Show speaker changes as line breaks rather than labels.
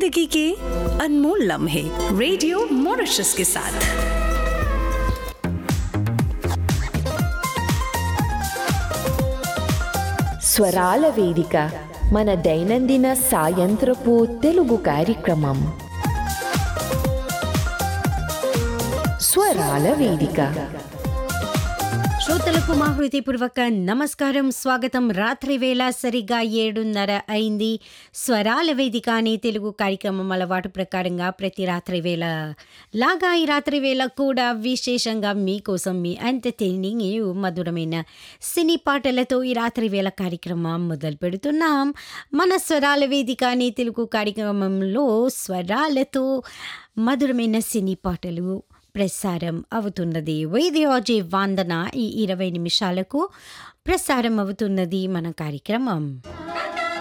जिंदगी के अनमोल लम्हे रेडियो मॉरिशस के साथ
స్వరాల వేదిక మన దైనందిన సాయంత్రపు తెలుగు కార్యక్రమం స్వరాల వేదిక
శ్రోతలకు మా హృదయపూర్వక నమస్కారం స్వాగతం రాత్రి వేళ సరిగ్గా ఏడున్నర అయింది స్వరాల వేదిక అనే తెలుగు కార్యక్రమం అలవాటు ప్రకారంగా ప్రతి రాత్రి వేళ లాగా ఈ రాత్రి వేళ కూడా విశేషంగా మీకోసం మీ ఎంటర్టైనింగ్ మధురమైన సినీ పాటలతో ఈ రాత్రి వేళ కార్యక్రమం మొదలు పెడుతున్నాం మన స్వరాల వేదిక అనే తెలుగు కార్యక్రమంలో స్వరాలతో మధురమైన సినీ పాటలు ప్రసారం అవుతున్నది వైద్యోజీ వందన ఈ ఇరవై నిమిషాలకు ప్రసారం అవుతున్నది మన కార్యక్రమం